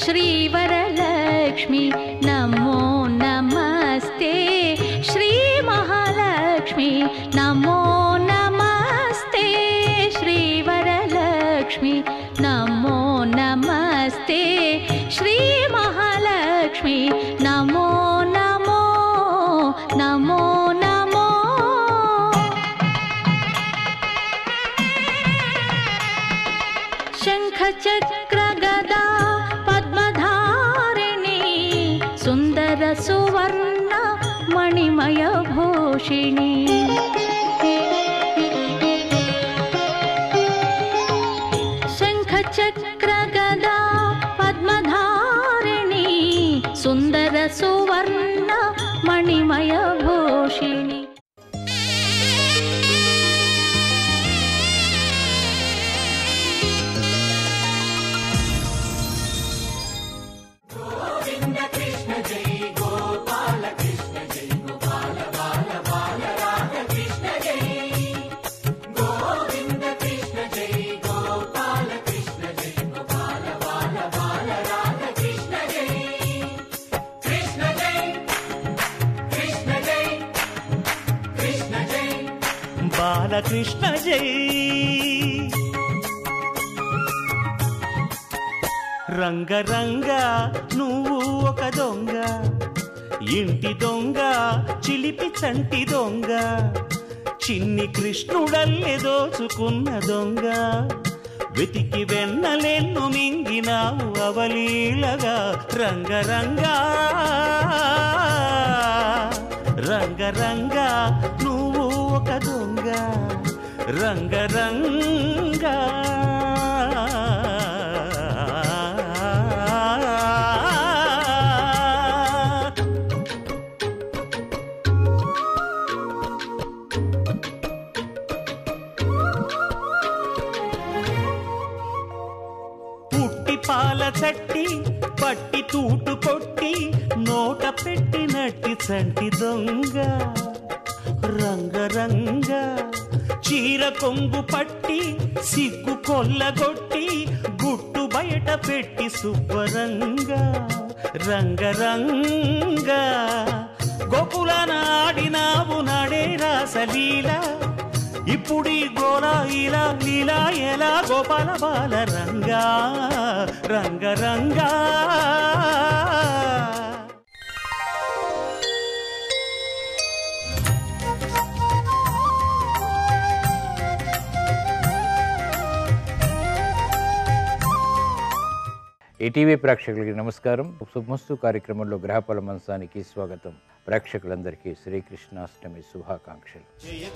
श्रीवरलक्ष्मी नमो नमस्ते श्रीमहालक्ष्मी नमो नमस्ते श्रीवरलक्ष्मी नमो नमस्ते श्रीमहालक्ष्मी नमो नमो नमो नमो शङ्खचक्रगदा पद्मधारिणी सुन्दरसुवर्ण मणिमयभूषिणी शङ्खचक्रगदा पद्मधारिणी सुन्दरसुवर्ण मणिमयभूषिणी బాలకృష్ణ జై రంగరంగ నువ్వు ఒక దొంగ ఇంటి దొంగ చిలిపి చంటి దొంగ చిన్ని కృష్ణుడల్లె దోచుకున్న దొంగ వెతికి వెన్నలెన్ను మింగినావు అవలీలగా రంగరంగా రంగరంగా నువ్వు ఒక దొంగ రంగరంగా పుట్టి పాల చట్టి పట్టి తూటు కొట్టి నోట పెట్టినట్టి చంటి దొంగ రంగరంగ చీర కొంగు పట్టి సిగ్గు కొల్లగొట్టి గుట్టు బయట పెట్టి సుబ్బరంగ రంగరంగ గోకుల నాడినావు నాడే రాసలీలా ఇప్పుడు ఈ గోలా ఇలా లీలా ఎలా గోపాల బాల రంగా రంగ రంగా ఈటీవీ ప్రేక్షకులకి నమస్కారం శుభమస్తు కార్యక్రమంలో గ్రహఫల మంచానికి స్వాగతం ప్రేక్షకులందరికీ శ్రీకృష్ణాష్టమి శుభాకాంక్షలు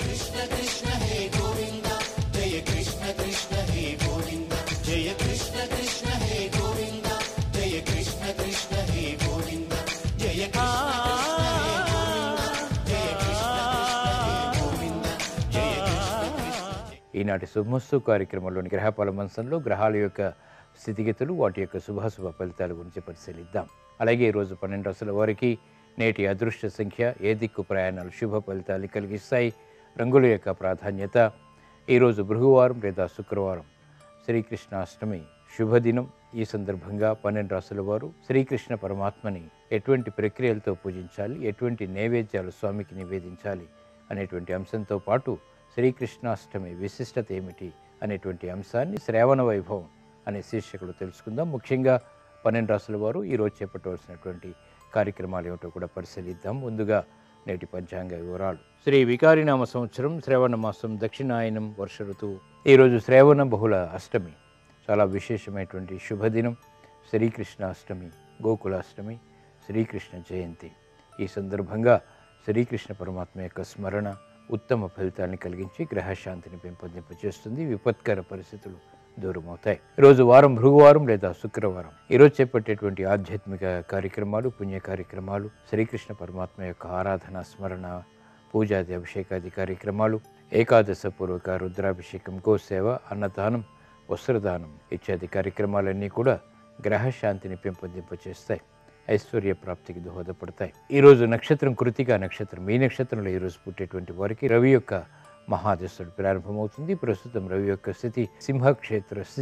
ఈనాటి శుభమస్తు కార్యక్రమంలోని గ్రహఫల మంచంలో గ్రహాల యొక్క స్థితిగతులు వాటి యొక్క శుభాశుభ ఫలితాల గురించి పరిశీలిద్దాం అలాగే ఈరోజు పన్నెండు రాసుల వారికి నేటి అదృష్ట సంఖ్య ఏ దిక్కు ప్రయాణాలు శుభ ఫలితాలు కలిగిస్తాయి రంగుల యొక్క ప్రాధాన్యత ఈరోజు బృహవారం లేదా శుక్రవారం శ్రీకృష్ణాష్టమి శుభదినం ఈ సందర్భంగా పన్నెండు రాసుల వారు శ్రీకృష్ణ పరమాత్మని ఎటువంటి ప్రక్రియలతో పూజించాలి ఎటువంటి నైవేద్యాలు స్వామికి నివేదించాలి అనేటువంటి అంశంతో పాటు శ్రీకృష్ణాష్టమి విశిష్టత ఏమిటి అనేటువంటి అంశాన్ని శ్రావణ వైభవం అనే శీర్షికలు తెలుసుకుందాం ముఖ్యంగా పన్నెండు రాసుల వారు ఈరోజు చేపట్టవలసినటువంటి కార్యక్రమాలు ఏమిటో కూడా పరిశీలిద్దాం ముందుగా నేటి పంచాంగ వివరాలు శ్రీ వికారినామ సంవత్సరం శ్రావణ మాసం దక్షిణాయనం వర్ష ఋతువు ఈరోజు శ్రావణ బహుళ అష్టమి చాలా విశేషమైనటువంటి శుభదినం శ్రీకృష్ణాష్టమి గోకులాష్టమి శ్రీకృష్ణ జయంతి ఈ సందర్భంగా శ్రీకృష్ణ పరమాత్మ యొక్క స్మరణ ఉత్తమ ఫలితాన్ని కలిగించి గ్రహశాంతిని పెంపొందింపచేస్తుంది విపత్కర పరిస్థితులు దూరమవుతాయి ఈరోజు వారం భృగువారం లేదా శుక్రవారం ఈరోజు చేపట్టేటువంటి ఆధ్యాత్మిక కార్యక్రమాలు పుణ్య కార్యక్రమాలు శ్రీకృష్ణ పరమాత్మ యొక్క ఆరాధన స్మరణ పూజాది అభిషేకాది కార్యక్రమాలు ఏకాదశ పూర్వక రుద్రాభిషేకం గోసేవ అన్నదానం వస్త్రదానం ఇత్యాది కార్యక్రమాలన్నీ కూడా గ్రహశాంతిని పెంపొందింపచేస్తాయి ఐశ్వర్య ప్రాప్తికి దోహదపడతాయి ఈరోజు నక్షత్రం కృతిక నక్షత్రం ఈ నక్షత్రంలో ఈరోజు పుట్టేటువంటి వారికి రవి యొక్క మహాదశుడు ప్రారంభమవుతుంది ప్రస్తుతం రవి యొక్క స్థితి సింహక్షేత్ర స్థితి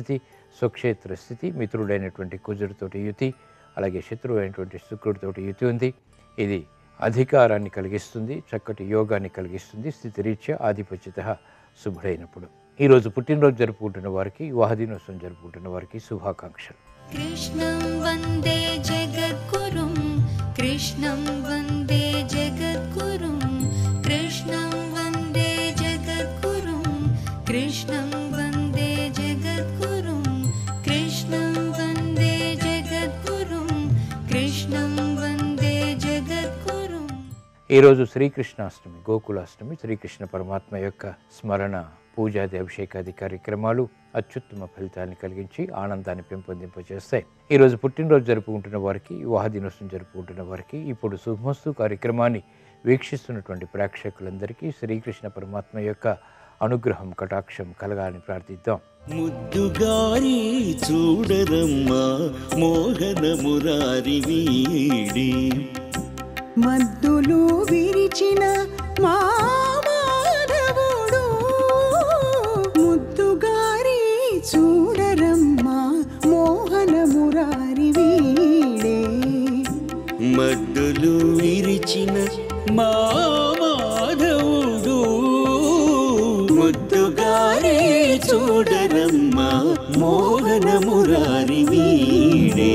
స్వక్షేత్ర స్థితి మిత్రుడైనటువంటి కుజుడితోటి యుతి అలాగే శత్రువు అయినటువంటి శుక్రుడితోటి యుతి ఉంది ఇది అధికారాన్ని కలిగిస్తుంది చక్కటి యోగాన్ని కలిగిస్తుంది స్థితిరీత్యా ఆధిపత్యత శుభుడైనప్పుడు ఈరోజు పుట్టినరోజు జరుపుకుంటున్న వారికి వివాహ దినోత్సవం జరుపుకుంటున్న వారికి శుభాకాంక్షలు कृष्णं वन्दे जगद्गुरुं कृष्णं वन्दे जगद्गुरुं कृष्णं वन्दे जगद्गुरुं कृष्णं वन्दे जगद्गुरुं कृष्णं वन्दे जगद्गुरुं कृष्णं वन्दे जगद्गुरुम् ఈరోజు శ్రీకృష్ణాష్టమి గోకులాష్టమి శ్రీకృష్ణ పరమాత్మ యొక్క స్మరణ పూజాది అభిషేకాది కార్యక్రమాలు అత్యుత్తమ ఫలితాన్ని కలిగించి ఆనందాన్ని పెంపొందింపజేస్తాయి ఈరోజు పుట్టినరోజు జరుపుకుంటున్న వారికి వివాహ దినోత్సవం జరుపుకుంటున్న వారికి ఇప్పుడు శుభమస్తు కార్యక్రమాన్ని వీక్షిస్తున్నటువంటి ప్రేక్షకులందరికీ శ్రీకృష్ణ పరమాత్మ యొక్క అనుగ్రహం కటాక్షం కలగాలని ప్రార్థిద్దాం ముద్దుగారి చూడరమ్మా మోహన మురారి వీడి మద్దులు విరిచిన మా మాధవుడు ముద్దుగారి చూడరమ్మా మోహన మురారి వీడే మద్దులు విరిచిన మా మాధవుడు ముద్దుగారి చూడరమ్మా మోహన మురారి వీడే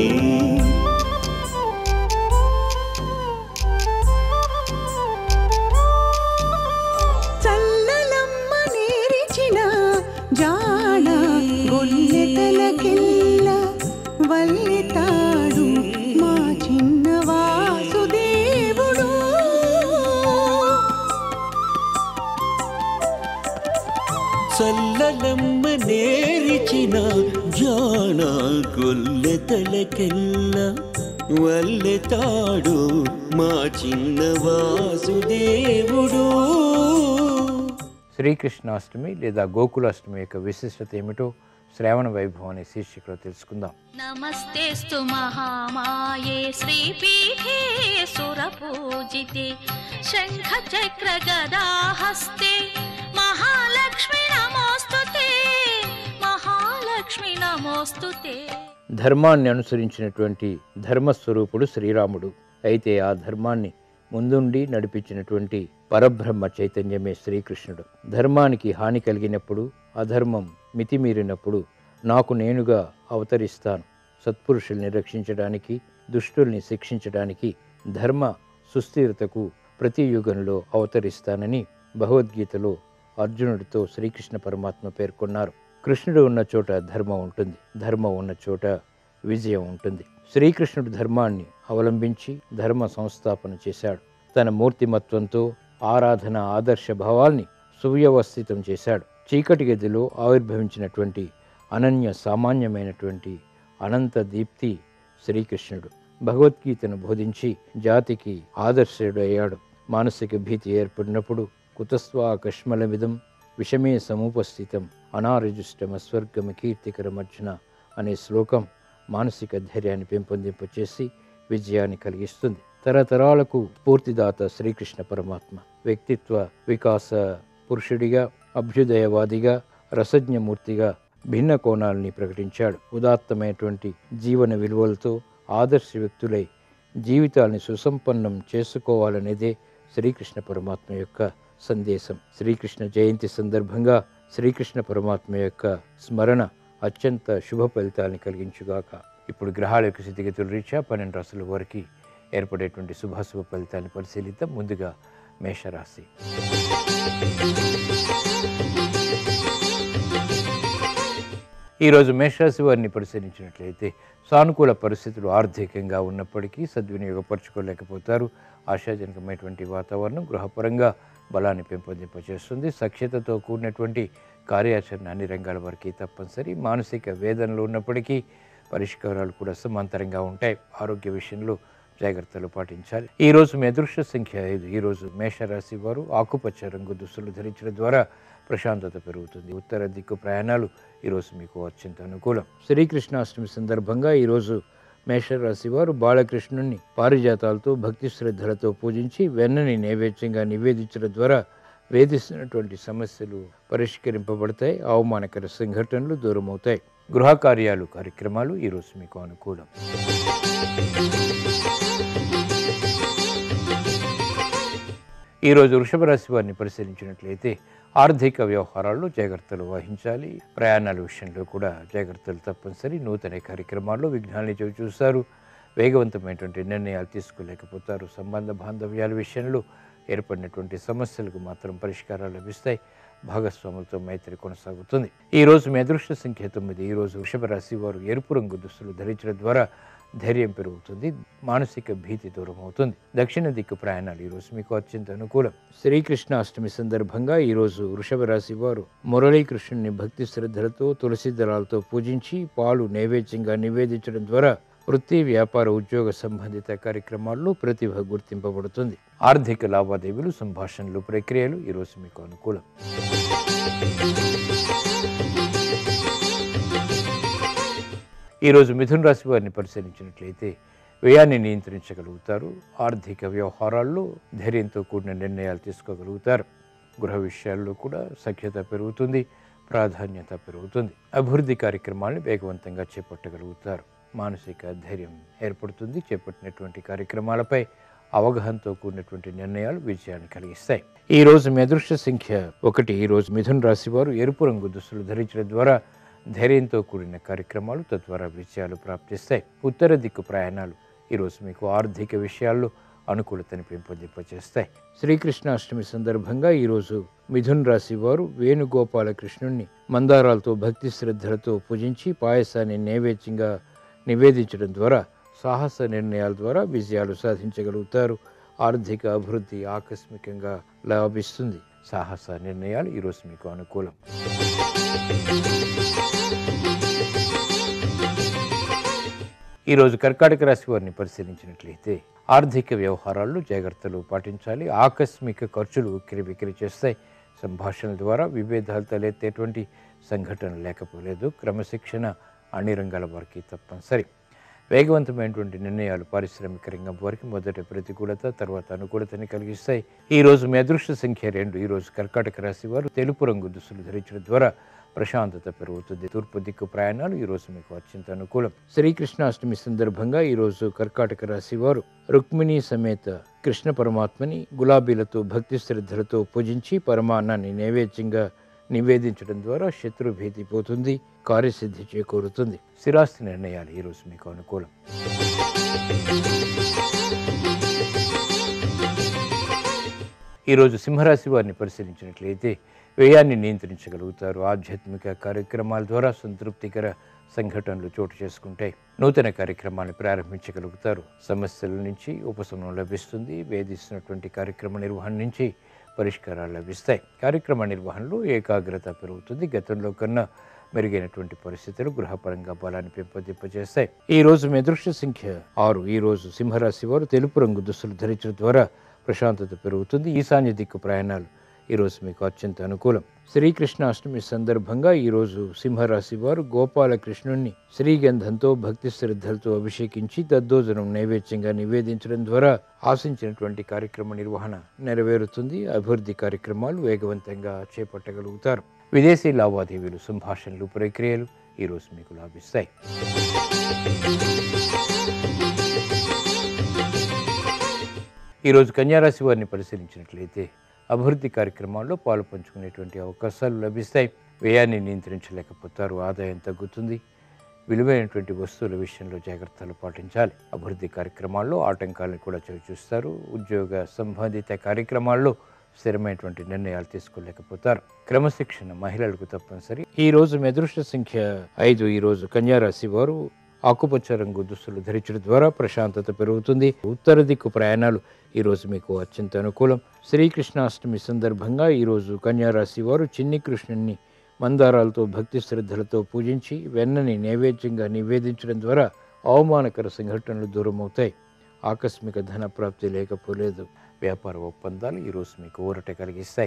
చల్లలమ్మ నేరిచిన జాడ గొల్లెతలకెల్ల వల్లెతాడు మా చిన్న వాసుదేవుడు చల్లలమ్మ నేరిచిన జాన గొల్లెతలకెల్ల వల్లెతాడు మా చిన్న వాసుదేవుడు శ్రీకృష్ణాష్టమి లేదా గోకులాష్టమి యొక్క విశిష్టత ఏమిటో శ్రావణ వైభవం అనే శీర్షికలో తెలుసుకుందాం नमस्तेऽस्तु महामाये श्रीपीठे सुरपूजिते शङ्खचक्रगदाहस्ते महालक्ष्मि नमोऽस्तु ते महालक्ष्मि नमोऽस्तु ते ధర్మాన్ని అనుసరించినటువంటి ధర్మస్వరూపుడు శ్రీరాముడు అయితే ఆ ధర్మాన్ని ముందుండి నడిపించినటువంటి పరబ్రహ్మ చైతన్యమే శ్రీకృష్ణుడు ధర్మానికి హాని కలిగినప్పుడు అధర్మం మితిమీరినప్పుడు నాకు నేనుగా అవతరిస్తాను సత్పురుషుల్ని రక్షించడానికి దుష్టుల్ని శిక్షించడానికి ధర్మ సుస్థిరతకు ప్రతి యుగంలో అవతరిస్తానని భగవద్గీతలో అర్జునుడితో శ్రీకృష్ణ పరమాత్మ పేర్కొన్నారు కృష్ణుడు ఉన్న చోట ధర్మం ఉంటుంది ధర్మం ఉన్న చోట విజయం ఉంటుంది శ్రీకృష్ణుడు ధర్మాన్ని అవలంబించి ధర్మ సంస్థాపన చేశాడు తన మూర్తిమత్వంతో ఆరాధన ఆదర్శ భావాల్ని సువ్యవస్థితం చేశాడు చీకటి గదిలో ఆవిర్భవించినటువంటి అనన్య సామాన్యమైనటువంటి అనంత దీప్తి శ్రీకృష్ణుడు భగవద్గీతను బోధించి జాతికి ఆదర్శుడు అయ్యాడు మానసిక భీతి ఏర్పడినప్పుడు కుతస్వా కష్మలమిదం విషమే సముపస్థితం అనారజుష్టమస్వర్గమ కీర్తికరమర్జున అనే శ్లోకం మానసిక ధైర్యాన్ని పెంపొందింపచేసి విజయాన్ని కలిగిస్తుంది తరతరాలకు స్ఫూర్తిదాత శ్రీకృష్ణ పరమాత్మ వ్యక్తిత్వ వికాస పురుషుడిగా అభ్యుదయవాదిగా రసజ్ఞమూర్తిగా భిన్న కోణాలని ప్రకటించాడు ఉదాత్తమైనటువంటి జీవన విలువలతో ఆదర్శ వ్యక్తులై జీవితాల్ని సుసంపన్నం చేసుకోవాలనేదే శ్రీకృష్ణ పరమాత్మ యొక్క సందేశం శ్రీకృష్ణ జయంతి సందర్భంగా శ్రీకృష్ణ పరమాత్మ యొక్క స్మరణ అత్యంత శుభ ఫలితాలను కలిగించుగాక ఇప్పుడు గ్రహాల యొక్క స్థితిగతుల రీత్యా పన్నెండు రాసుల వారికి ఏర్పడేటువంటి శుభాశుభ ఫలితాన్ని పరిశీలిద్దాం ముందుగా మేషరాశి ఈరోజు మేషరాశి వారిని పరిశీలించినట్లయితే సానుకూల పరిస్థితులు ఆర్థికంగా ఉన్నప్పటికీ సద్వినియోగపరచుకోలేకపోతారు ఆశాజనకమైనటువంటి వాతావరణం గృహపరంగా బలాన్ని పెంపొందింపచేస్తుంది సఖ్యతతో కూడినటువంటి కార్యాచరణ అన్ని రంగాల వారికి తప్పనిసరి మానసిక వేదనలు ఉన్నప్పటికీ పరిష్కారాలు కూడా సమాంతరంగా ఉంటాయి ఆరోగ్య విషయంలో జాగ్రత్తలు పాటించాలి ఈ రోజు మీ అదృష్ట సంఖ్య ఐదు ఈ రోజు మేషరాశి వారు ఆకుపచ్చ రంగు దుస్తులు ధరించడం ద్వారా ప్రశాంతత పెరుగుతుంది ఉత్తర దిక్కు ప్రయాణాలు ఈరోజు మీకు అత్యంత అనుకూలం శ్రీకృష్ణాష్టమి సందర్భంగా ఈరోజు మేషరాశి వారు బాలకృష్ణుని పారిజాతాలతో భక్తి శ్రద్ధలతో పూజించి వెన్నని నైవేద్యంగా నివేదించడం ద్వారా వేధిస్తున్నటువంటి సమస్యలు పరిష్కరింపబడతాయి అవమానకర సంఘటనలు దూరమవుతాయి గృహ కార్యాలు కార్యక్రమాలు ఈరోజు మీకు అనుకూలం ఈరోజు వృషభ రాశి వారిని పరిశీలించినట్లయితే ఆర్థిక వ్యవహారాల్లో జాగ్రత్తలు వహించాలి ప్రయాణాల విషయంలో కూడా జాగ్రత్తలు తప్పనిసరి నూతన కార్యక్రమాల్లో విఘ్నాన్ని చవి చూస్తారు వేగవంతమైనటువంటి నిర్ణయాలు తీసుకోలేకపోతారు సంబంధ బాంధవ్యాల విషయంలో ఏర్పడినటువంటి సమస్యలకు మాత్రం పరిష్కారాలు లభిస్తాయి భాగస్వాములతో మైత్రి కొనసాగుతుంది ఈ రోజు మీ అదృష్ట సంఖ్య తొమ్మిది ఈ రోజు వృషభ రాశి వారు ఎరుపు రంగు దుస్తులు ధరించడం ద్వారా ధైర్యం పెరుగుతుంది మానసిక భీతి దూరం అవుతుంది దక్షిణ దిక్కు ప్రయాణాలు ఈ రోజు మీకు అత్యంత అనుకూలం శ్రీకృష్ణ అష్టమి సందర్భంగా ఈ రోజు వృషభ రాశి వారు మురళీకృష్ణుని భక్తి శ్రద్ధలతో తులసి దళాలతో పూజించి పాలు నైవేద్యంగా నివేదించడం ద్వారా వృత్తి వ్యాపార ఉద్యోగ సంబంధిత కార్యక్రమాల్లో ప్రతిభ గుర్తింపబడుతుంది ఆర్థిక లావాదేవీలు సంభాషణలు ప్రక్రియలు ఈరోజు మీకు అనుకూలం ఈరోజు మిథున రాశి వారిని పరిశీలించినట్లయితే వ్యయాన్ని నియంత్రించగలుగుతారు ఆర్థిక వ్యవహారాల్లో ధైర్యంతో కూడిన నిర్ణయాలు తీసుకోగలుగుతారు గృహ విషయాల్లో కూడా సఖ్యత పెరుగుతుంది ప్రాధాన్యత పెరుగుతుంది అభివృద్ధి కార్యక్రమాలను వేగవంతంగా చేపట్టగలుగుతారు మానసిక ధైర్యం ఏర్పడుతుంది చేపట్టినటువంటి కార్యక్రమాలపై అవగాహనతో కూడినటువంటి నిర్ణయాలు విజయాన్ని కలిగిస్తాయి ఈ రోజు మీ అదృష్ట సంఖ్య ఒకటి ఈ రోజు మిథున రాశి వారు ఎరుపు రంగు దుస్తులు ధరించడం ద్వారా ధైర్యంతో కూడిన కార్యక్రమాలు తద్వారా విజయాలు ప్రాప్తిస్తాయి ఉత్తర దిక్కు ప్రయాణాలు ఈరోజు మీకు ఆర్థిక విషయాల్లో అనుకూలతని పెంపొందింపచేస్తాయి శ్రీకృష్ణ అష్టమి సందర్భంగా ఈరోజు మిథున్ రాశి వారు వేణుగోపాల కృష్ణుణ్ణి మందారాలతో భక్తి శ్రద్ధలతో పూజించి పాయసాన్ని నైవేద్యంగా నివేదించడం ద్వారా సాహస నిర్ణయాల ద్వారా విజయాలు సాధించగలుగుతారు ఆర్థిక అభివృద్ధి ఆకస్మికంగా లాభిస్తుంది సాహస నిర్ణయాలు ఈరోజు మీకు అనుకూలం ఈరోజు కర్కాటక రాశి వారిని పరిశీలించినట్లయితే ఆర్థిక వ్యవహారాల్లో జాగ్రత్తలు పాటించాలి ఆకస్మిక ఖర్చులు ఉక్కిరి బిక్కిరి చేస్తాయి సంభాషణల ద్వారా విభేదాలు తలెత్తేటువంటి సంఘటన లేకపోలేదు క్రమశిక్షణ అన్ని రంగాల వారికి తప్పనిసరి వేగవంతమైనటువంటి నిర్ణయాలు పారిశ్రామిక రంగం వారికి మొదట ప్రతికూలత తర్వాత అనుకూలతని కలిగిస్తాయి ఈ రోజు మీ అదృష్ట సంఖ్య రెండు ఈ రోజు కర్కాటక రాశి వారు తెలుపు రంగు దుస్తులు ధరించడం ద్వారా ప్రశాంతత పెరుగుతుంది తూర్పు దిక్కు ప్రయాణాలు ఈ రోజు మీకు అత్యంత అనుకూలం శ్రీకృష్ణాష్టమి సందర్భంగా ఈ రోజు కర్కాటక రాశి వారు రుక్మిణి సమేత కృష్ణ పరమాత్మని గులాబీలతో భక్తి శ్రద్ధలతో పూజించి పరమాన్నాన్ని నైవేద్యంగా నివేదించడం ద్వారా శత్రు భీతి పోతుంది కార్యసిద్ధి చేకూరుతుంది స్థిరాస్తి నిర్ణయాలు ఈ రోజు మీకు అనుకూలం ఈరోజు సింహరాశి వారిని పరిశీలించినట్లయితే వ్యయాన్ని నియంత్రించగలుగుతారు ఆధ్యాత్మిక కార్యక్రమాల ద్వారా సంతృప్తికర సంఘటనలు చోటు చేసుకుంటాయి నూతన కార్యక్రమాన్ని ప్రారంభించగలుగుతారు సమస్యల నుంచి ఉపశమనం లభిస్తుంది వేధిస్తున్నటువంటి కార్యక్రమ నిర్వహణ నుంచి పరిష్కారాలు లభిస్తాయి కార్యక్రమ నిర్వహణలో ఏకాగ్రత పెరుగుతుంది గతంలో కన్నా మెరుగైనటువంటి పరిస్థితులు గృహపరంగా బలాన్ని పెంపొందింపజేస్తాయి ఈ రోజు మీ అదృష్ట సంఖ్య ఆరు ఈ రోజు సింహరాశి వారు తెలుపు రంగు దుస్తులు ధరించడం ద్వారా ప్రశాంతత పెరుగుతుంది ఈశాన్య దిక్కు ప్రయాణాలు ఈరోజు మీకు అత్యంత అనుకూలం శ్రీకృష్ణాష్టమి సందర్భంగా ఈరోజు సింహరాశి వారు గోపాలకృష్ణుణ్ణి శ్రీగంధంతో భక్తి శ్రద్ధలతో అభిషేకించి దద్దోజనం నైవేద్యంగా నివేదించడం ద్వారా ఆశించినటువంటి కార్యక్రమ నిర్వహణ నెరవేరుతుంది అభివృద్ధి కార్యక్రమాలు వేగవంతంగా చేపట్టగలుగుతారు విదేశీ లావాదేవీలు సంభాషణలు ప్రక్రియలు ఈరోజు మీకు లాభిస్తాయి ఈరోజు కన్యారాశి వారిని పరిశీలించినట్లయితే అభివృద్ధి కార్యక్రమాల్లో పాలు పంచుకునేటువంటి అవకాశాలు లభిస్తాయి వ్యయాన్ని నియంత్రించలేకపోతారు ఆదాయం తగ్గుతుంది విలువైనటువంటి వస్తువుల విషయంలో జాగ్రత్తలు పాటించాలి అభివృద్ధి కార్యక్రమాల్లో ఆటంకాలను కూడా చవిచూస్తారు ఉద్యోగ సంబంధిత కార్యక్రమాల్లో స్థిరమైనటువంటి నిర్ణయాలు తీసుకోలేకపోతారు క్రమశిక్షణ మహిళలకు తప్పనిసరి ఈ రోజు మీ అదృష్ట సంఖ్య ఐదు ఈ రోజు కన్యారాశి వారు ఆకుపచ్చ రంగు దుస్తులు ధరించడం ద్వారా ప్రశాంతత పెరుగుతుంది ఉత్తర దిక్కు ప్రయాణాలు ఈరోజు మీకు అత్యంత అనుకూలం శ్రీకృష్ణాష్టమి సందర్భంగా ఈరోజు కన్యారాశి వారు చిన్ని కృష్ణుని మందారాలతో భక్తి శ్రద్ధలతో పూజించి వెన్నని నైవేద్యంగా నివేదించడం ద్వారా అవమానకర సంఘటనలు దూరం అవుతాయి ఆకస్మిక ధన ప్రాప్తి లేకపోలేదు వ్యాపార ఒప్పందాలు ఈరోజు మీకు ఊరట కలిగిస్తాయి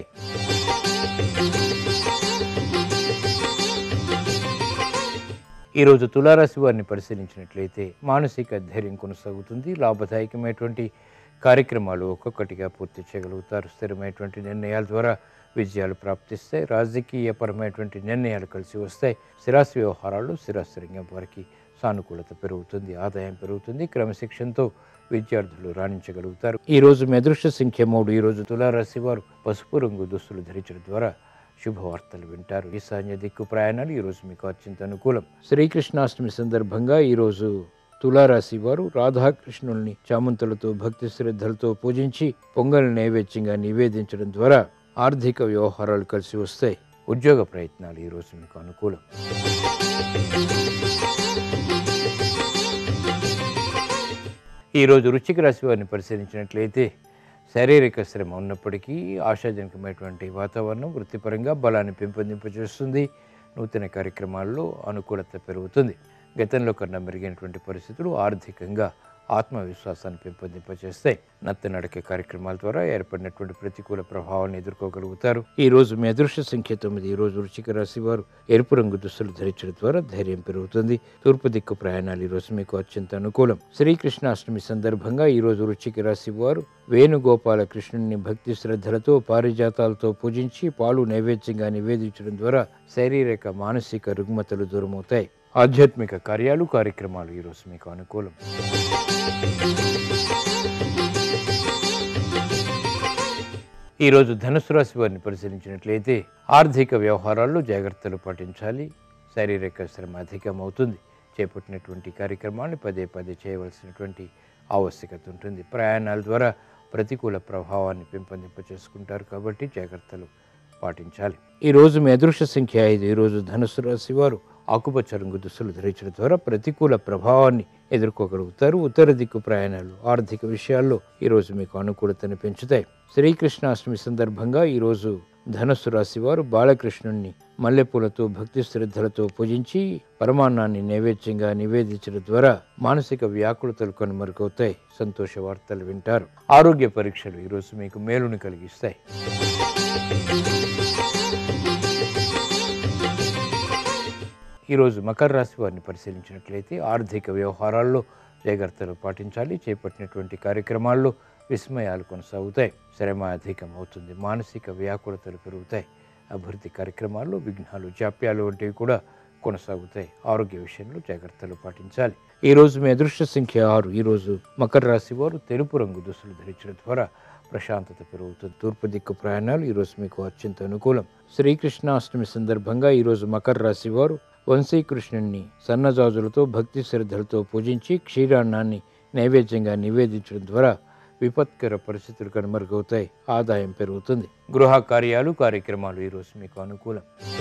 ఈరోజు తులారాశి వారిని పరిశీలించినట్లయితే మానసిక ధైర్యం కొనసాగుతుంది లాభదాయకమైనటువంటి కార్యక్రమాలు ఒక్కొక్కటిగా పూర్తి చేయగలుగుతారు స్థిరమైనటువంటి నిర్ణయాల ద్వారా విజయాలు ప్రాప్తిస్తాయి రాజకీయపరమైనటువంటి నిర్ణయాలు కలిసి వస్తాయి స్థిరాస్తి వ్యవహారాల్లో స్థిరాస్తి రంగం వారికి సానుకూలత పెరుగుతుంది ఆదాయం పెరుగుతుంది క్రమశిక్షణతో విద్యార్థులు రాణించగలుగుతారు ఈ రోజు మీ అదృష్ట సంఖ్య మూడు ఈ రోజు తులారాశి వారు పసుపు రంగు దుస్తులు ధరించడం ద్వారా శుభవార్తలు వింటారు ఈశాన్య దిక్కు ప్రయాణాలు ఈ రోజు మీకు అత్యంత అనుకూలం శ్రీకృష్ణాష్టమి సందర్భంగా ఈ రోజు తులారాశి వారు రాధాకృష్ణుల్ని చామంతులతో భక్తి శ్రద్ధలతో పూజించి పొంగల్ నైవేద్యంగా నివేదించడం ద్వారా ఆర్థిక వ్యవహారాలు కలిసి వస్తాయి ఉద్యోగ ప్రయత్నాలు ఈ రోజు మీకు అనుకూలం ఈరోజు రుచిక రాశి వారిని పరిశీలించినట్లయితే శారీరక శ్రమ ఉన్నప్పటికీ ఆశాజనకమైనటువంటి వాతావరణం వృత్తిపరంగా బలాన్ని పెంపొందింపజేస్తుంది నూతన కార్యక్రమాల్లో అనుకూలత పెరుగుతుంది గతంలో కన్నా మెరుగైనటువంటి పరిస్థితులు ఆర్థికంగా ఆత్మవిశ్వాసాన్ని పెంపొందింపజేస్తాయి నత్తనడక కార్యక్రమాల ద్వారా ఏర్పడినటువంటి ప్రతికూల ప్రభావాలను ఎదుర్కోగలుగుతారు ఈ రోజు మీ అదృష్ట సంఖ్య తొమ్మిది ఈ రోజు రుచిక రాశి వారు ఎరుపు రంగు దుస్తులు ధరించడం ద్వారా ధైర్యం పెరుగుతుంది తూర్పు దిక్కు ప్రయాణాలు ఈ రోజు మీకు అత్యంత అనుకూలం శ్రీకృష్ణాష్టమి సందర్భంగా ఈ రోజు రుచిక రాశి వారు వేణుగోపాల కృష్ణుని భక్తి శ్రద్ధలతో పారిజాతాలతో పూజించి పాలు నైవేద్యంగా నివేదించడం ద్వారా శారీరక మానసిక రుగ్మతలు దూరమవుతాయి ఆధ్యాత్మిక కార్యాలు కార్యక్రమాలు ఈరోజు మీకు అనుకూలం ఈరోజు ధనుసు రాశి వారిని పరిశీలించినట్లయితే ఆర్థిక వ్యవహారాల్లో జాగ్రత్తలు పాటించాలి శారీరక శ్రమ అధికమవుతుంది చేపట్టినటువంటి కార్యక్రమాన్ని పదే పదే చేయవలసినటువంటి ఆవశ్యకత ఉంటుంది ప్రయాణాల ద్వారా ప్రతికూల ప్రభావాన్ని పెంపొందింపచేసుకుంటారు కాబట్టి జాగ్రత్తలు పాటించాలి ఈ రోజు మీ అదృష్ట సంఖ్య ఐదు ఈ రోజు ధనుసు రాశి వారు ఆకుపచ్చ రంగు దుస్తులు ధరించడం ద్వారా ప్రతికూల ప్రభావాన్ని ఎదుర్కోగలుగుతారు ఉత్తర దిక్కు ప్రయాణాలు ఆర్థిక విషయాల్లో ఈ రోజు మీకు అనుకూలతను పెంచుతాయి శ్రీకృష్ణాష్టమి సందర్భంగా ఈ రోజు ధనుస్సు రాశి వారు బాలకృష్ణుణ్ణి మల్లెపూలతో భక్తి శ్రద్ధలతో పూజించి పరమాన్నాన్ని నైవేద్యంగా నివేదించడం ద్వారా మానసిక వ్యాకులతలు కనుమరుగవుతాయి సంతోష వార్తలు వింటారు ఆరోగ్య పరీక్షలు ఈరోజు మీకు మేలుని కలిగిస్తాయి ఈరోజు మకర రాశి వారిని పరిశీలించినట్లయితే ఆర్థిక వ్యవహారాల్లో జాగ్రత్తలు పాటించాలి చేపట్టినటువంటి కార్యక్రమాల్లో విస్మయాలు కొనసాగుతాయి శ్రమ అధికం అవుతుంది మానసిక వ్యాకులతలు పెరుగుతాయి అభివృద్ధి కార్యక్రమాల్లో విఘ్నాలు జాప్యాలు వంటివి కూడా కొనసాగుతాయి ఆరోగ్య విషయంలో జాగ్రత్తలు పాటించాలి ఈ రోజు మీ అదృష్ట సంఖ్య ఆరు ఈ రోజు మకర రాశి వారు తెలుపు రంగు దుస్తులు ధరించడం ద్వారా ప్రశాంతత పెరుగుతుంది తూర్పు దిక్కు ప్రయాణాలు ఈ రోజు మీకు అత్యంత అనుకూలం శ్రీకృష్ణాష్టమి సందర్భంగా ఈ రోజు మకర రాశి వారు వంశీకృష్ణుణ్ణి సన్నజాజులతో భక్తి శ్రద్ధలతో పూజించి క్షీరాన్నాన్ని నైవేద్యంగా నివేదించడం ద్వారా విపత్కర పరిస్థితులు కనుమరుగవుతాయి ఆదాయం పెరుగుతుంది గృహ కార్యాలు కార్యక్రమాలు ఈరోజు మీకు అనుకూలం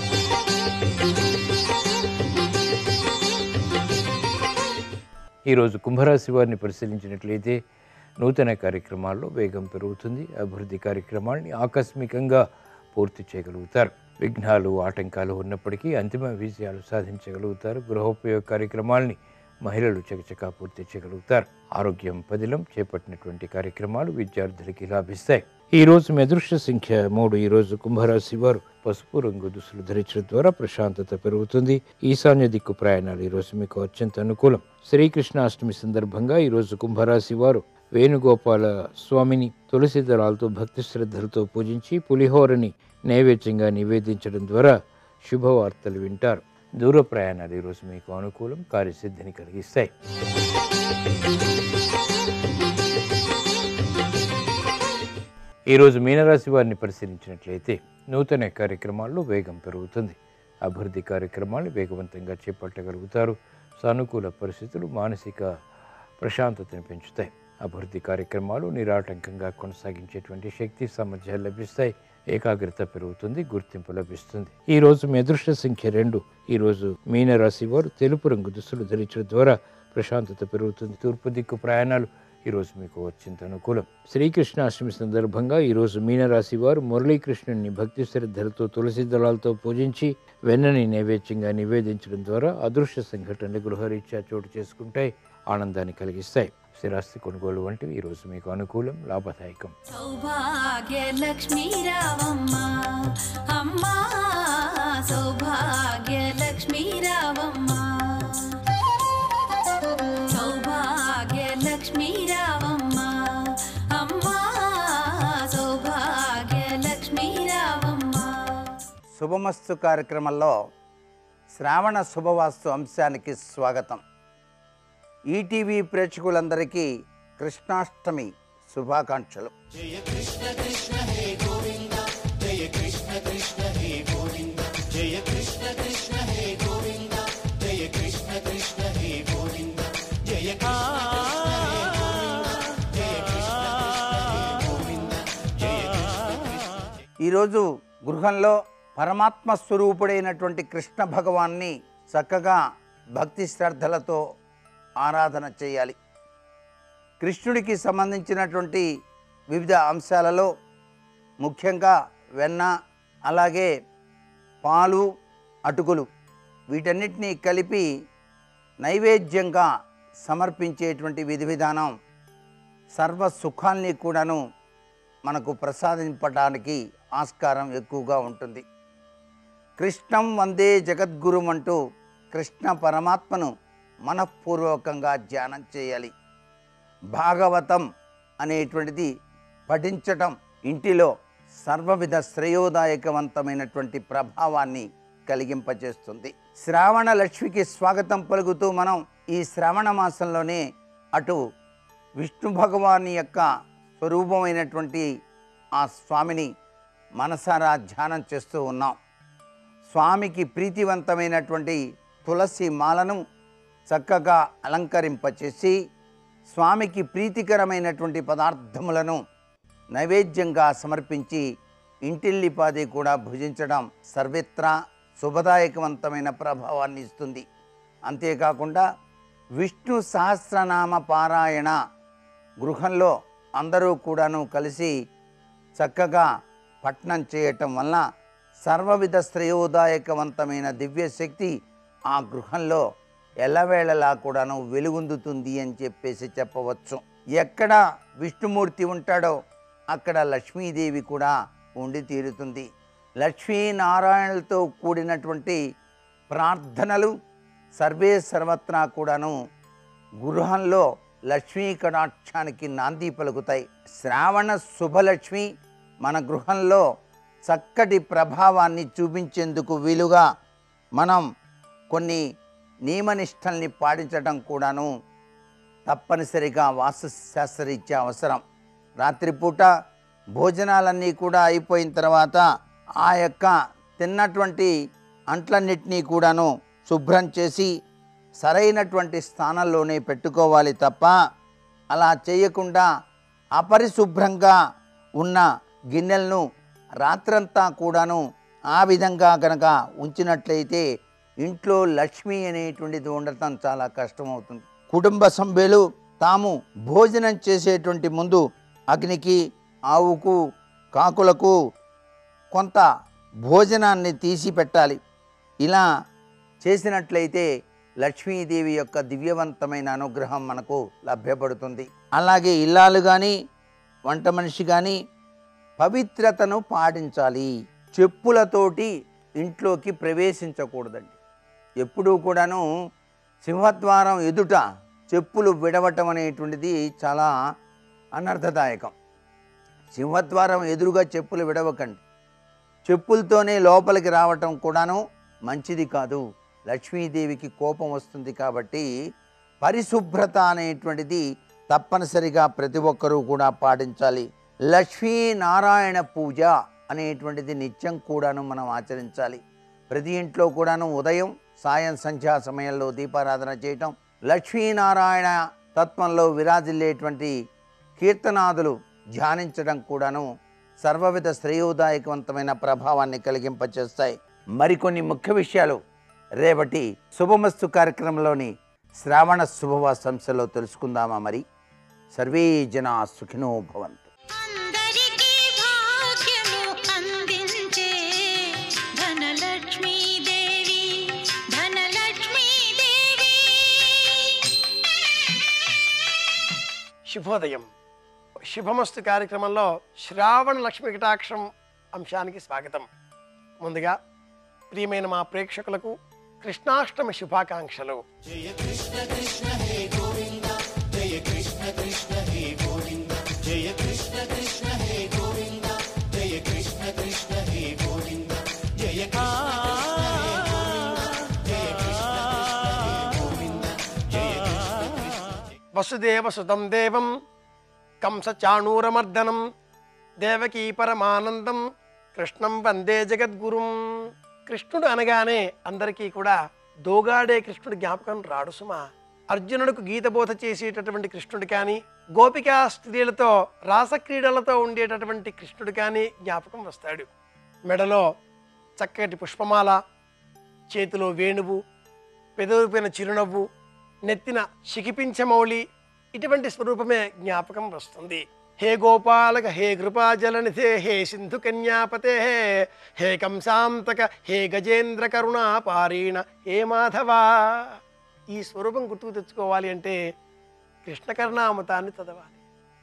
ఈరోజు కుంభరాశి వారిని పరిశీలించినట్లయితే నూతన కార్యక్రమాల్లో వేగం పెరుగుతుంది అభివృద్ధి కార్యక్రమాల్ని ఆకస్మికంగా పూర్తి చేయగలుగుతారు విఘ్నాలు ఆటంకాలు ఉన్నప్పటికీ అంతిమ విజయాలు సాధించగలుగుతారు గృహోపయోగ కార్యక్రమాల్ని మహిళలు చకచకా పూర్తి చేయగలుగుతారు ఆరోగ్యం పదిలం చేపట్టినటువంటి కార్యక్రమాలు విద్యార్థులకి లాభిస్తాయి ఈ రోజు మీ అదృష్ట సంఖ్య మూడు ఈ రోజు కుంభరాశి వారు పసుపు రంగు దుస్తులు ధరించడం ద్వారా ప్రశాంతత పెరుగుతుంది ఈశాన్య దిక్కు ప్రయాణాలు ఈ రోజు మీకు అత్యంత అనుకూలం శ్రీకృష్ణాష్టమి సందర్భంగా ఈ రోజు కుంభరాశి వారు వేణుగోపాల స్వామిని తులసి దళాలతో భక్తి శ్రద్ధలతో పూజించి పులిహోరని నైవేద్యంగా నివేదించడం ద్వారా శుభవార్తలు వింటారు దూర ప్రయాణాలు ఈరోజు మీకు అనుకూలం కార్యసిద్ధిని కలిగిస్తాయి ఈరోజు మీనరాశి వారిని పరిశీలించినట్లయితే నూతన కార్యక్రమాల్లో వేగం పెరుగుతుంది అభివృద్ధి కార్యక్రమాలు వేగవంతంగా చేపట్టగలుగుతారు సానుకూల పరిస్థితులు మానసిక ప్రశాంతతను పెంచుతాయి అభివృద్ధి కార్యక్రమాలు నిరాటంకంగా కొనసాగించేటువంటి శక్తి సామర్థ్యాలు లభిస్తాయి ఏకాగ్రత పెరుగుతుంది గుర్తింపు లభిస్తుంది ఈ రోజు మీ అదృష్ట సంఖ్య రెండు ఈ రోజు మీనరాశి వారు తెలుపు రంగు దుస్తులు ధరించడం ద్వారా ప్రశాంతత పెరుగుతుంది తూర్పు దిక్కు ప్రయాణాలు ఈ రోజు మీకు అత్యంత అనుకూలం శ్రీకృష్ణాష్టమి సందర్భంగా ఈ రోజు మీనరాశి వారు మురళీకృష్ణుని భక్తి శ్రద్ధలతో తులసి దళాలతో పూజించి వెన్నని నైవేద్యంగా నివేదించడం ద్వారా అదృశ్య సంఘటనలు గృహరీత్యా చోటు చేసుకుంటాయి ఆనందాన్ని కలిగిస్తాయి స్థిరాస్తి కొనుగోలు వంటివి ఈ రోజు మీకు అనుకూలం లాభదాయకం సౌభాగ్యలక్ష్మీ రావమ్మ అమ్మా సౌభాగ్యలక్ష్మీ రావమ్మ సౌభాగ్యలక్ష్మీ రావమ్మ రావమ్మా శుభమస్తు కార్యక్రమంలో శ్రావణ శుభవాస్తు అంశానికి స్వాగతం ఈటీవీ ప్రేక్షకులందరికీ కృష్ణాష్టమి శుభాకాంక్షలు ఈరోజు గృహంలో పరమాత్మ స్వరూపుడైనటువంటి కృష్ణ భగవాన్ని చక్కగా భక్తి శ్రద్ధలతో ఆరాధన చేయాలి కృష్ణుడికి సంబంధించినటువంటి వివిధ అంశాలలో ముఖ్యంగా వెన్న అలాగే పాలు అటుకులు వీటన్నిటినీ కలిపి నైవేద్యంగా సమర్పించేటువంటి విధి విధానం సర్వ సుఖాల్ని కూడాను మనకు ప్రసాదింపడానికి ఆస్కారం ఎక్కువగా ఉంటుంది కృష్ణం వందే జగద్గురుం అంటూ కృష్ణ పరమాత్మను మనఃపూర్వకంగా ధ్యానం చేయాలి భాగవతం అనేటువంటిది పఠించటం ఇంటిలో సర్వవిధ శ్రేయోదాయకవంతమైనటువంటి ప్రభావాన్ని కలిగింపజేస్తుంది శ్రావణ లక్ష్మికి స్వాగతం పలుకుతూ మనం ఈ శ్రావణ మాసంలోనే అటు విష్ణు భగవాని యొక్క స్వరూపమైనటువంటి ఆ స్వామిని మనసారా ధ్యానం చేస్తూ ఉన్నాం స్వామికి ప్రీతివంతమైనటువంటి తులసి మాలను చక్కగా అలంకరింపచేసి స్వామికి ప్రీతికరమైనటువంటి పదార్థములను నైవేద్యంగా సమర్పించి ఇంటిల్లిపాది కూడా భుజించడం సర్వత్రా శుభదాయకవంతమైన ప్రభావాన్ని ఇస్తుంది అంతేకాకుండా విష్ణు సహస్రనామ పారాయణ గృహంలో అందరూ కూడాను కలిసి చక్కగా పఠనం చేయటం వలన సర్వవిధ శ్రేయోదాయకవంతమైన దివ్యశక్తి ఆ గృహంలో ఎల్లవేళలా కూడాను వెలుగొందుతుంది అని చెప్పేసి చెప్పవచ్చు ఎక్కడ విష్ణుమూర్తి ఉంటాడో అక్కడ లక్ష్మీదేవి కూడా ఉండి తీరుతుంది లక్ష్మీనారాయణలతో కూడినటువంటి ప్రార్థనలు సర్వే సర్వత్రా కూడాను గృహంలో లక్ష్మీ కటాక్షానికి నాంది పలుకుతాయి శ్రావణ శుభలక్ష్మి మన గృహంలో చక్కటి ప్రభావాన్ని చూపించేందుకు వీలుగా మనం కొన్ని నియమనిష్టల్ని పాటించడం కూడాను తప్పనిసరిగా వాస్తుశాస్త్రరీత్యా అవసరం రాత్రిపూట భోజనాలన్నీ కూడా అయిపోయిన తర్వాత ఆ యొక్క తిన్నటువంటి అంట్లన్నిటినీ కూడాను శుభ్రం చేసి సరైనటువంటి స్థానంలోనే పెట్టుకోవాలి తప్ప అలా చేయకుండా అపరిశుభ్రంగా ఉన్న గిన్నెలను రాత్రంతా కూడాను ఆ విధంగా కనుక ఉంచినట్లయితే ఇంట్లో లక్ష్మి అనేటువంటిది ఉండటం చాలా కష్టమవుతుంది కుటుంబ సభ్యులు తాము భోజనం చేసేటువంటి ముందు అగ్నికి ఆవుకు కాకులకు కొంత భోజనాన్ని తీసి పెట్టాలి ఇలా చేసినట్లయితే లక్ష్మీదేవి యొక్క దివ్యవంతమైన అనుగ్రహం మనకు లభ్యపడుతుంది అలాగే ఇల్లాలు కానీ వంట మనిషి కానీ పవిత్రతను పాటించాలి చెప్పులతోటి ఇంట్లోకి ప్రవేశించకూడదండి ఎప్పుడూ కూడాను సింహద్వారం ఎదుట చెప్పులు విడవటం అనేటువంటిది చాలా అనర్థదాయకం సింహద్వారం ఎదురుగా చెప్పులు విడవకండి చెప్పులతోనే లోపలికి రావటం కూడాను మంచిది కాదు లక్ష్మీదేవికి కోపం వస్తుంది కాబట్టి పరిశుభ్రత అనేటువంటిది తప్పనిసరిగా ప్రతి ఒక్కరూ కూడా పాటించాలి లక్ష్మీనారాయణ పూజ అనేటువంటిది నిత్యం కూడాను మనం ఆచరించాలి ప్రతి ఇంట్లో కూడాను ఉదయం సాయం సంధ్యా సమయంలో దీపారాధన చేయటం లక్ష్మీనారాయణ తత్వంలో విరాజిల్లేటువంటి కీర్తనాదులు ధ్యానించడం కూడాను సర్వవిధ శ్రేయోదాయకవంతమైన ప్రభావాన్ని కలిగింపచేస్తాయి మరికొన్ని ముఖ్య విషయాలు రేపటి శుభమస్తు కార్యక్రమంలోని శ్రావణ శుభవాసంశలో తెలుసుకుందామా మరి సర్వే జనా సుఖినో భవంతు అందరికీ భాగ్యము అందించే ధనలక్ష్మీదేవి ధనలక్ష్మీదేవి శుభోదయం శుభమస్తు కార్యక్రమంలో శ్రావణ లక్ష్మి కటాక్షం అంశానికి స్వాగతం ముందుగా ప్రియమైన మా ప్రేక్షకులకు కృష్ణాష్టమి శుభాకాంక్షలు జయ కృష్ణ కృష్ణ హే గోవింద జయ కృష్ణ కృష్ణ వసుదేవ సుతం దేవం కంస చాణూరమర్దనం దేవకీ పరమానందం కృష్ణం వందే జగద్గురుం కృష్ణుడు అనగానే అందరికీ కూడా దోగాడే కృష్ణుడి జ్ఞాపకం రాడు సుమా అర్జునుడికి గీతబోధ చేసేటటువంటి కృష్ణుడు కానీ గోపికా స్త్రీలతో రాసక్రీడలతో ఉండేటటువంటి కృష్ణుడు కానీ జ్ఞాపకం వస్తాడు మెడలో చక్కటి పుష్పమాల చేతిలో వేణువు పెదవిపైన చిరునవ్వు నెత్తిన శిఖిపించమౌళి ఇటువంటి స్వరూపమే జ్ఞాపకం వస్తుంది హే గోపాలక హే కృపాజలనిధే హే సింధు కన్యాపతే హే కంసాంతక హే గజేంద్ర కరుణా పారీణ హే మాధవా ఈ స్వరూపం గుర్తుకు తెచ్చుకోవాలి అంటే కృష్ణకర్ణామతాన్ని చదవాలి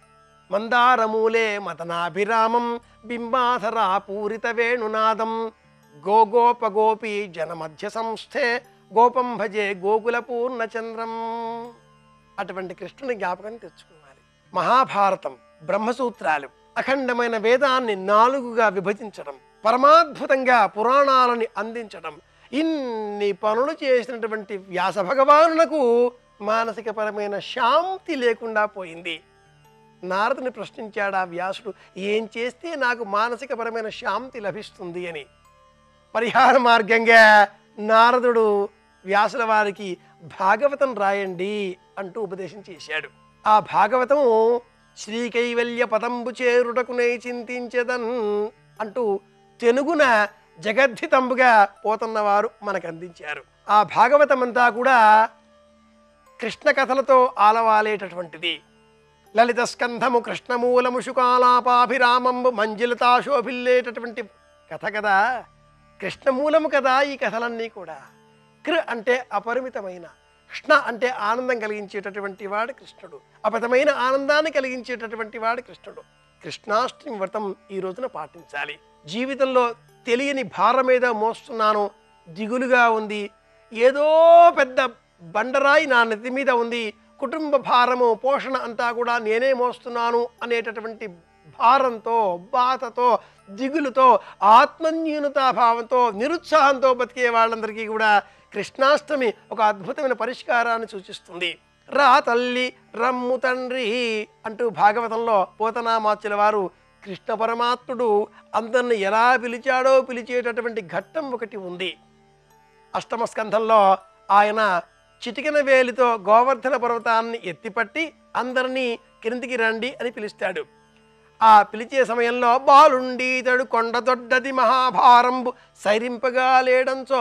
మందారమూలే మతనాభిరామం బింబాధరా పూరిత వేణునాదం గోగోప గోపి జనమధ్య సంస్థే గోపం భజే గోకుల పూర్ణచంద్రం అటువంటి కృష్ణుని జ్ఞాపకం తెచ్చుకోవాలి మహాభారతం బ్రహ్మసూత్రాలు అఖండమైన వేదాన్ని నాలుగుగా విభజించడం పరమాద్భుతంగా పురాణాలని అందించడం ఇన్ని పనులు చేసినటువంటి వ్యాస భగవానులకు మానసికపరమైన శాంతి లేకుండా పోయింది నారదుని ప్రశ్నించాడు ఆ వ్యాసుడు ఏం చేస్తే నాకు మానసికపరమైన శాంతి లభిస్తుంది అని పరిహార మార్గంగా నారదుడు వ్యాసుల వారికి భాగవతం రాయండి అంటూ ఉపదేశం చేశాడు ఆ భాగవతం శ్రీకైవల్య పదంబు చేరుటకునే చింతించదన్ అంటూ తెనుగున జగద్ధితంబుగా పోతున్నవారు మనకు అందించారు ఆ భాగవతం అంతా కూడా కృష్ణ కథలతో ఆలవాలేటటువంటిది లలిత స్కంధము కృష్ణమూలము శుకాలాపాభిరామంబు మంజులతాశోభిల్లేటటువంటి కథ కదా కృష్ణమూలము కదా ఈ కథలన్నీ కూడా కృ అంటే అపరిమితమైన కృష్ణ అంటే ఆనందం కలిగించేటటువంటి వాడు కృష్ణుడు అపతమైన ఆనందాన్ని కలిగించేటటువంటి వాడు కృష్ణుడు కృష్ణాష్టమి వ్రతం ఈ రోజున పాటించాలి జీవితంలో తెలియని భారం మీద మోస్తున్నాను దిగులుగా ఉంది ఏదో పెద్ద బండరాయి నా నెత్తి మీద ఉంది కుటుంబ భారము పోషణ అంతా కూడా నేనే మోస్తున్నాను అనేటటువంటి భారంతో బాధతో దిగులుతో ఆత్మన్యూనతాభావంతో నిరుత్సాహంతో బతికే వాళ్ళందరికీ కూడా కృష్ణాష్టమి ఒక అద్భుతమైన పరిష్కారాన్ని సూచిస్తుంది రా తల్లి రమ్ము తండ్రి అంటూ భాగవతంలో పోతనామాచుల వారు కృష్ణ పరమాత్ముడు అందరిని ఎలా పిలిచాడో పిలిచేటటువంటి ఘట్టం ఒకటి ఉంది అష్టమ స్కంధంలో ఆయన చిటికెన వేలితో గోవర్ధన పర్వతాన్ని ఎత్తిపట్టి అందరినీ క్రిందికి రండి అని పిలుస్తాడు ఆ పిలిచే సమయంలో బాలుండి ఇతడు కొండ దొడ్డది మహాభారంబు సైరింపగా లేడంచో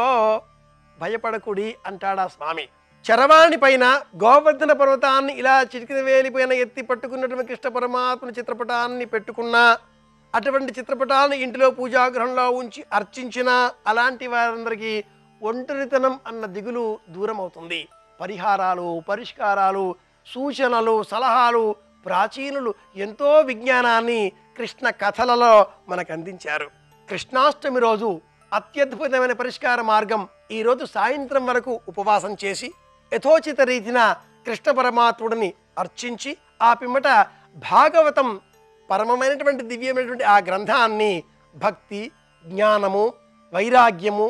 భయపడకుడి అంటాడా స్వామి చరవాణి పైన గోవర్ధన పర్వతాన్ని ఇలా చిటికిన వేలిపైన ఎత్తి పట్టుకున్నటువంటి కృష్ణ పరమాత్మ చిత్రపటాన్ని పెట్టుకున్నా అటువంటి చిత్రపటాన్ని ఇంటిలో పూజాగృహంలో ఉంచి అర్చించిన అలాంటి వారందరికీ ఒంటరితనం అన్న దిగులు దూరం అవుతుంది పరిహారాలు పరిష్కారాలు సూచనలు సలహాలు ప్రాచీనులు ఎంతో విజ్ఞానాన్ని కృష్ణ కథలలో మనకు అందించారు కృష్ణాష్టమి రోజు అత్యద్భుతమైన పరిష్కార మార్గం ఈరోజు సాయంత్రం వరకు ఉపవాసం చేసి యథోచిత రీతిన కృష్ణ పరమాత్ముడిని అర్చించి ఆ పిమ్మట భాగవతం పరమమైనటువంటి దివ్యమైనటువంటి ఆ గ్రంథాన్ని భక్తి జ్ఞానము వైరాగ్యము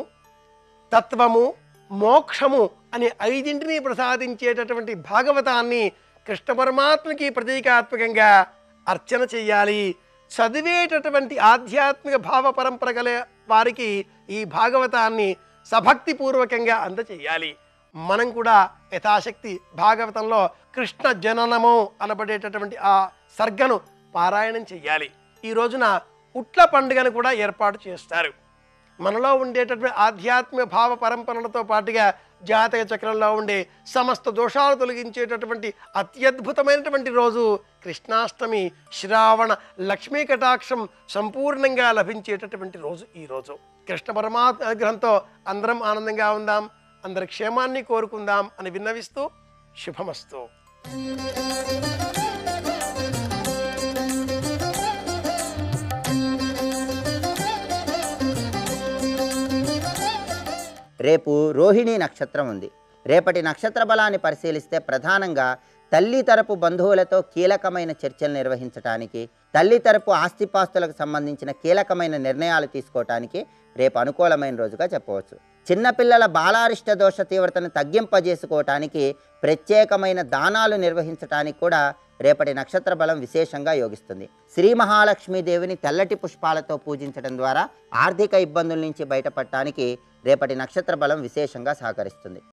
తత్వము మోక్షము అనే ఐదింటిని ప్రసాదించేటటువంటి భాగవతాన్ని కృష్ణ పరమాత్మకి ప్రతీకాత్మకంగా అర్చన చెయ్యాలి చదివేటటువంటి ఆధ్యాత్మిక భావ పరంపర గల వారికి ఈ భాగవతాన్ని సభక్తిపూర్వకంగా అందచేయాలి మనం కూడా యథాశక్తి భాగవతంలో కృష్ణ జననము అనబడేటటువంటి ఆ సర్గను పారాయణం చెయ్యాలి ఈ రోజున ఉట్ల పండుగను కూడా ఏర్పాటు చేస్తారు మనలో ఉండేటటువంటి ఆధ్యాత్మిక భావ పరంపరలతో పాటుగా జాతక చక్రంలో ఉండే సమస్త దోషాలు తొలగించేటటువంటి అత్యద్భుతమైనటువంటి రోజు కృష్ణాష్టమి శ్రావణ లక్ష్మీ కటాక్షం సంపూర్ణంగా లభించేటటువంటి రోజు ఈ రోజు కృష్ణ పరమాత్మ అనుగ్రహంతో అందరం ఆనందంగా ఉందాం అందరి క్షేమాన్ని కోరుకుందాం అని విన్నవిస్తూ శుభమస్తు రేపు రోహిణి నక్షత్రం ఉంది రేపటి నక్షత్ర బలాన్ని పరిశీలిస్తే ప్రధానంగా తల్లి తరపు బంధువులతో కీలకమైన చర్చలు నిర్వహించడానికి తల్లి తరపు ఆస్తిపాస్తులకు సంబంధించిన కీలకమైన నిర్ణయాలు తీసుకోవటానికి రేపు అనుకూలమైన రోజుగా చెప్పవచ్చు చిన్నపిల్లల బాలారిష్ట దోష తీవ్రతను తగ్గింపజేసుకోవటానికి ప్రత్యేకమైన దానాలు నిర్వహించటానికి కూడా రేపటి నక్షత్ర బలం విశేషంగా యోగిస్తుంది శ్రీ మహాలక్ష్మీదేవిని తెల్లటి పుష్పాలతో పూజించడం ద్వారా ఆర్థిక ఇబ్బందుల నుంచి బయటపడటానికి రేపటి నక్షత్ర బలం విశేషంగా సహకరిస్తుంది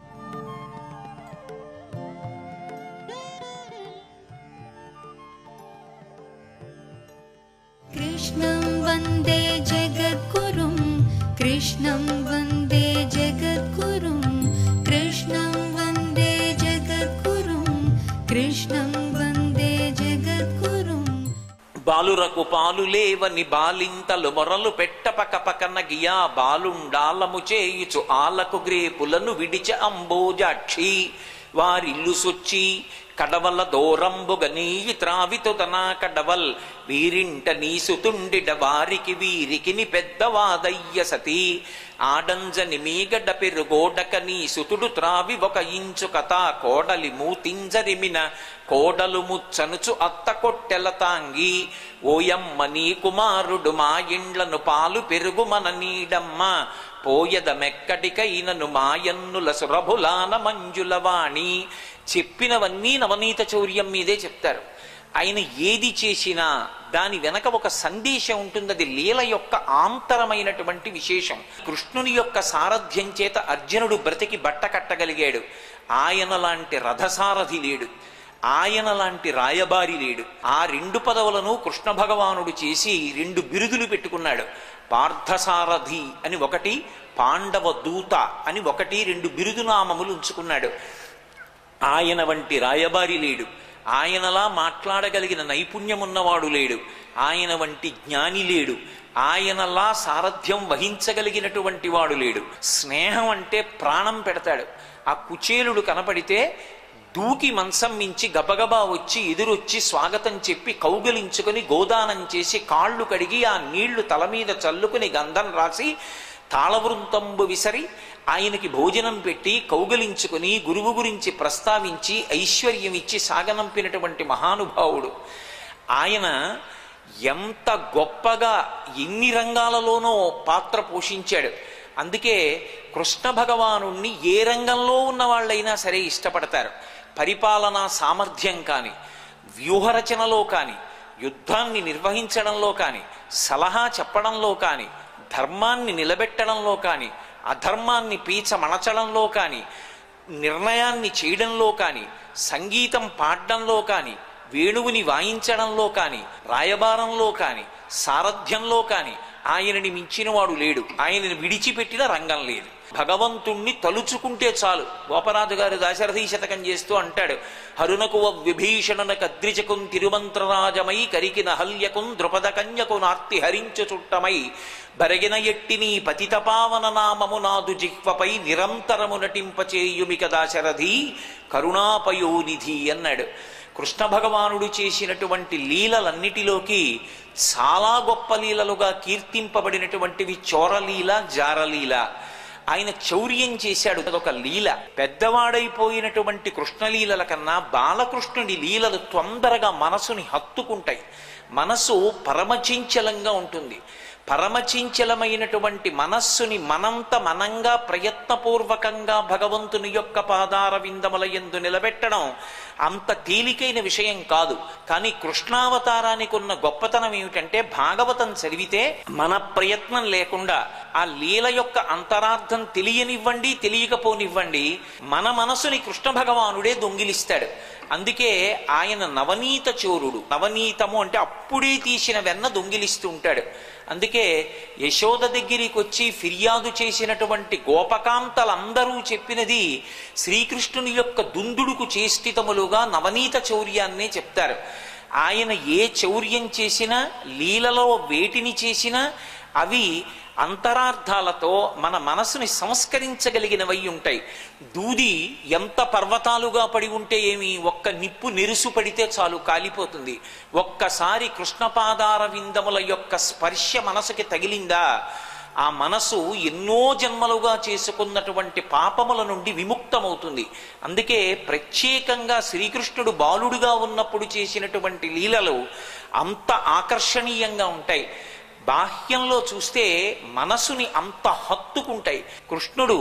कृष्णं वन्दे जगद्गुरुं कृष्णं वन्दे जगद्गुरुं कृष्णं वन्दे जगद्गुरुं कृष्णं वन्दे जगद्गुरुम् బాలురకు పాలు లేవని బాలింతలు మొరలు పెట్ట పక పకన గియా బాలుండాలము చేయుచు ఆలకు గ్రేపులను విడిచ అంబోజాక్షి వారిల్లు సొచ్చి కడవల దూరంబుగ నీయి త్రావితుదనా కడవల్ వీరింట నీసుతుండిడ వారికి వీరికిని పెద్దవాదయ్య సతీ ఆడంజని మీగడ్డ పెరుగోడక నీ సుతుడు త్రావి ఒక ఇంచు కథ కోడలి మూతింజరిమిన కోడలు ముచ్చనుచు అత్త కొట్టెల తాంగి ఓయమ్మ నీ కుమారుడు మా ఇండ్లను పాలు పెరుగు మన నీడమ్మ పోయద మెక్కటికైనను మాయన్నుల సురభులాన మంజుల వాణి చెప్పినవన్నీ నవనీత చౌర్యం మీదే చెప్తారు ఆయన ఏది చేసినా దాని వెనక ఒక సందేశం ఉంటుంది అది లీల యొక్క ఆంతరమైనటువంటి విశేషం కృష్ణుని యొక్క సారథ్యం చేత అర్జునుడు బ్రతికి బట్ట కట్టగలిగాడు ఆయన లాంటి రథసారథి లేడు ఆయన లాంటి రాయబారి లేడు ఆ రెండు పదవులను కృష్ణ భగవానుడు చేసి రెండు బిరుదులు పెట్టుకున్నాడు పార్థసారథి అని ఒకటి పాండవ దూత అని ఒకటి రెండు బిరుదునామములు ఉంచుకున్నాడు ఆయన వంటి రాయబారి లేడు ఆయనలా మాట్లాడగలిగిన నైపుణ్యం ఉన్నవాడు లేడు ఆయన వంటి జ్ఞాని లేడు ఆయనలా సారథ్యం వహించగలిగినటువంటి వాడు లేడు స్నేహం అంటే ప్రాణం పెడతాడు ఆ కుచేలుడు కనపడితే దూకి మంచం మించి గబగబా వచ్చి ఎదురొచ్చి స్వాగతం చెప్పి కౌగలించుకొని గోదానం చేసి కాళ్ళు కడిగి ఆ నీళ్లు తల మీద చల్లుకుని గంధం రాసి తాళవృంతంబు విసరి ఆయనకి భోజనం పెట్టి కౌగలించుకుని గురువు గురించి ప్రస్తావించి ఐశ్వర్యం ఇచ్చి సాగనంపినటువంటి మహానుభావుడు ఆయన ఎంత గొప్పగా ఎన్ని రంగాలలోనో పాత్ర పోషించాడు అందుకే కృష్ణ భగవాను ఏ రంగంలో ఉన్న వాళ్ళైనా సరే ఇష్టపడతారు పరిపాలనా సామర్థ్యం కానీ వ్యూహరచనలో కానీ యుద్ధాన్ని నిర్వహించడంలో కానీ సలహా చెప్పడంలో కానీ ధర్మాన్ని నిలబెట్టడంలో కానీ అధర్మాన్ని పీచమణచడంలో కానీ నిర్ణయాన్ని చేయడంలో కానీ సంగీతం పాడడంలో కానీ వేణువుని వాయించడంలో కానీ రాయబారంలో కానీ సారథ్యంలో కానీ ఆయనని మించినవాడు లేడు ఆయనని విడిచిపెట్టిన రంగం లేదు భగవంతుణ్ణి తలుచుకుంటే చాలు గోపరాజు గారు దాశరథీ శతకం చేస్తూ అంటాడు హరునకు విభీషణన కద్రిజకుం తిరుమంత్రరాజమై కరికిన హల్యకుం ద్రుపద కన్యకు నార్తి హరించు చుట్టమై బరగిన ఎట్టిని పతితపావన నామము నాదు జిహ్వపై నిరంతరము నటింపచేయుమిక దాశరథి కరుణాపయోనిధి అన్నాడు కృష్ణ భగవానుడు చేసినటువంటి లీలలన్నిటిలోకి చాలా గొప్ప లీలలుగా కీర్తింపబడినటువంటివి చోరలీల జారలీల ఆయన చౌర్యం చేశాడు అదొక లీల పెద్దవాడైపోయినటువంటి కృష్ణలీలల కన్నా బాలకృష్ణుడి లీలలు తొందరగా మనసుని హత్తుకుంటాయి మనసు పరమచించలంగా ఉంటుంది పరమచించలమైనటువంటి మనస్సుని మనంత మనంగా ప్రయత్నపూర్వకంగా భగవంతుని యొక్క పాదార విందముల ఎందు నిలబెట్టడం అంత తేలికైన విషయం కాదు కానీ కృష్ణావతారానికి ఉన్న గొప్పతనం ఏమిటంటే భాగవతం చదివితే మన ప్రయత్నం లేకుండా ఆ లీల యొక్క అంతరార్థం తెలియనివ్వండి తెలియకపోనివ్వండి మన మనసుని కృష్ణ భగవానుడే దొంగిలిస్తాడు అందుకే ఆయన నవనీత చోరుడు నవనీతము అంటే అప్పుడే తీసిన వెన్న దొంగిలిస్తూ ఉంటాడు అందుకే యశోద దగ్గరికి వచ్చి ఫిర్యాదు చేసినటువంటి గోపకాంతలందరూ చెప్పినది శ్రీకృష్ణుని యొక్క దుందుడుకు చేష్టితములుగా నవనీత చౌర్యాన్నే చెప్తారు ఆయన ఏ చౌర్యం చేసినా లీలలో వేటిని చేసినా అవి అంతరార్థాలతో మన మనసుని సంస్కరించగలిగినవై ఉంటాయి దూది ఎంత పర్వతాలుగా పడి ఉంటే ఏమి ఒక్క నిప్పు నెరుసు పడితే చాలు కాలిపోతుంది ఒక్కసారి కృష్ణపాదార విందముల యొక్క స్పర్శ మనసుకి తగిలిందా ఆ మనసు ఎన్నో జన్మలుగా చేసుకున్నటువంటి పాపముల నుండి విముక్తమవుతుంది అందుకే ప్రత్యేకంగా శ్రీకృష్ణుడు బాలుడుగా ఉన్నప్పుడు చేసినటువంటి లీలలు అంత ఆకర్షణీయంగా ఉంటాయి బాహ్యంలో చూస్తే మనసుని అంత హత్తుకుంటాయి కృష్ణుడు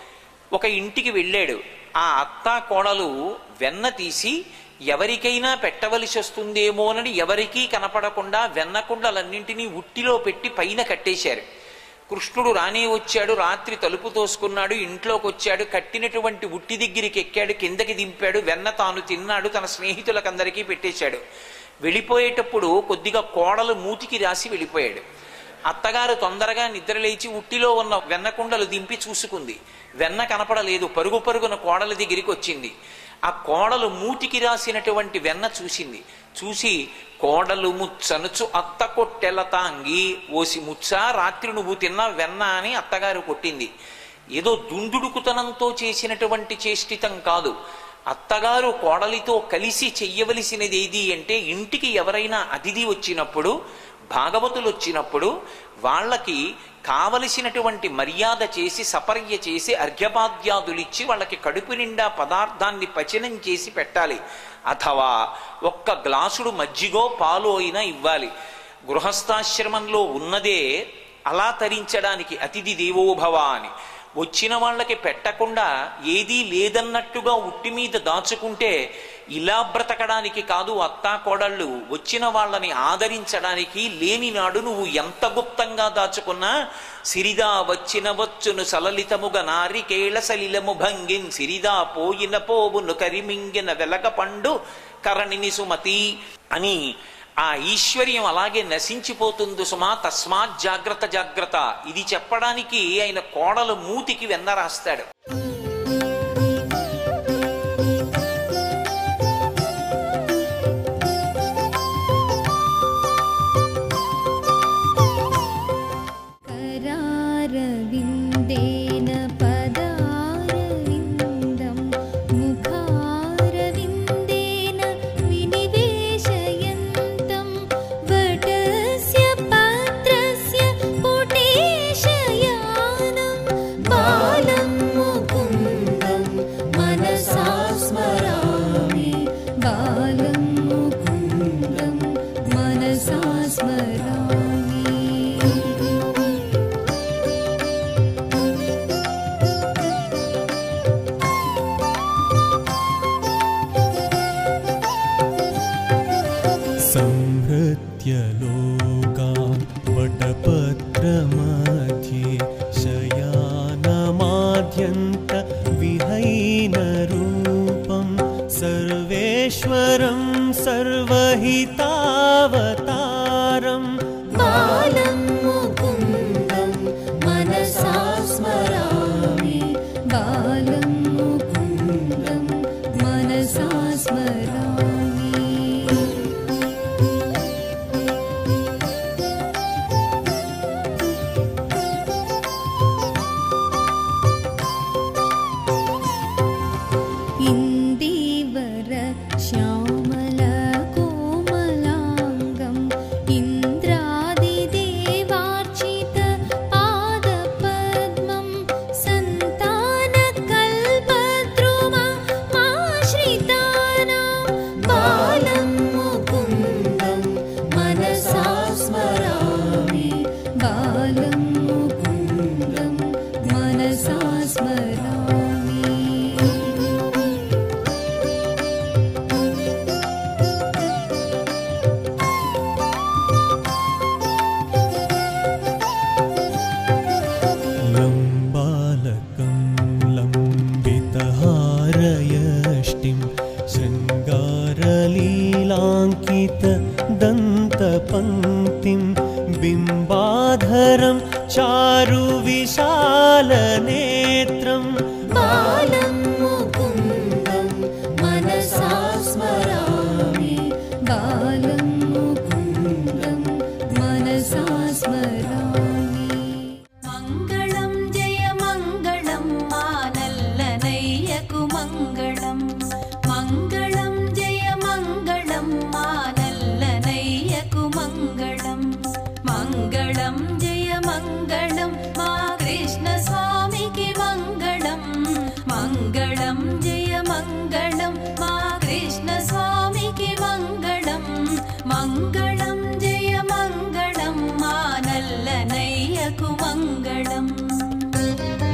ఒక ఇంటికి వెళ్ళాడు ఆ అత్త కోడలు వెన్న తీసి ఎవరికైనా పెట్టవలసి వస్తుందేమోనని ఎవరికీ కనపడకుండా వెన్నకుండలన్నింటినీ ఉట్టిలో పెట్టి పైన కట్టేశారు కృష్ణుడు రానే వచ్చాడు రాత్రి తలుపు తోసుకున్నాడు ఇంట్లోకి వచ్చాడు కట్టినటువంటి ఉట్టి దగ్గరికి ఎక్కాడు కిందకి దింపాడు వెన్న తాను తిన్నాడు తన స్నేహితులకందరికీ పెట్టేశాడు వెళ్ళిపోయేటప్పుడు కొద్దిగా కోడలు మూతికి రాసి వెళ్ళిపోయాడు అత్తగారు తొందరగా నిద్రలేచి ఉట్టిలో ఉన్న వెన్న కుండలు దింపి చూసుకుంది వెన్న కనపడలేదు పరుగు పరుగున కోడల దగ్గరికి వచ్చింది ఆ కోడలు మూతికి రాసినటువంటి వెన్న చూసింది చూసి కోడలు ముచ్చనుచు అత్త కొట్టెల తాంగి ఓసి ముచ్చ రాత్రి నువ్వు తిన్న వెన్న అని అత్తగారు కొట్టింది ఏదో దుందుడుకుతనంతో చేసినటువంటి చేష్టితం కాదు అత్తగారు కోడలితో కలిసి చెయ్యవలసినది ఏది అంటే ఇంటికి ఎవరైనా అతిథి వచ్చినప్పుడు భాగవతులు వచ్చినప్పుడు వాళ్ళకి కావలసినటువంటి మర్యాద చేసి సపర్య చేసి అర్ఘ్యపాద్యాదులిచ్చి వాళ్ళకి కడుపు నిండా పదార్థాన్ని పచనం చేసి పెట్టాలి అథవా ఒక్క గ్లాసుడు మజ్జిగో పాలు అయినా ఇవ్వాలి గృహస్థాశ్రమంలో ఉన్నదే అలా తరించడానికి అతిథి దేవోభవ అని వచ్చిన వాళ్ళకి పెట్టకుండా ఏదీ లేదన్నట్టుగా ఉట్టి మీద దాచుకుంటే ఇలా బ్రతకడానికి కాదు అత్తా కోడళ్ళు వచ్చిన వాళ్ళని ఆదరించడానికి లేని నాడు నువ్వు ఎంత గుప్తంగా దాచుకున్నా సిరిదా వచ్చిన వచ్చును సలలితముగ నారికేళ సలిలము భంగిన్ సిరిదా పోయిన పోవును కరిమింగిన వెలగ పండు కరణిని సుమతి అని ఆ ఈశ్వర్యం అలాగే నశించిపోతుంది సుమా తస్మాత్ జాగ్రత్త జాగ్రత్త ఇది చెప్పడానికి ఆయన కోడలు మూతికి వెన్న రాస్తాడు करारविन्देन पदारविन्दं मुखारविन्देन विनिवेशयन्तं वटस्य पात्रस्य पुटेशयानं बालं मुकुन्दं मनसा स्मरामि बालं मुकुन्दं मनसा स्मरामि संहृत्य लोकान् वटपत्रमध्ये शयानमाद्यन्त विहैनरूपं सर्वेश्वरं सर्वहितावतारम् बालं मुकुन्दं मनसा स्मरामि बालं मुकुन्दं मनसा स्मरामि इन्दीवर श्यामलकोमलाङ्गम् इन्द्रादिदेवार्चित पादपद्मं सन्तानकल्पद्रुममाश्रितानां बालं मुकुन्दं मनसा स्मरामि बालं मुकुन्दं मनसा स्मरामि लम्बालकं लम्बितहारयष्टिं शृङ्गारलीलाङ्कितदन्तपङ्क्तिं बिम्बाधरं चारुविशालनेत्रम् बालं मुकुन्दं मनसा स्मरामि बालं मुकुन्दं मनसा स्मरामि मङ्गलं जय मङ्गलं मानल्लनय्यकु मङ्गलं मङ्गलं जय मङ्गलं मानल्लनय्यकु मङ्गलं मङ्गलं जय मङ्गलं మంగళం మా కృష్ణ స్వామికి మంగళం మంగళం జయ మంగళం మా కృష్ణ స్వామికి మంగళం మంగళం జయ మంగళం మా నల్లనయ్యకు మంగళం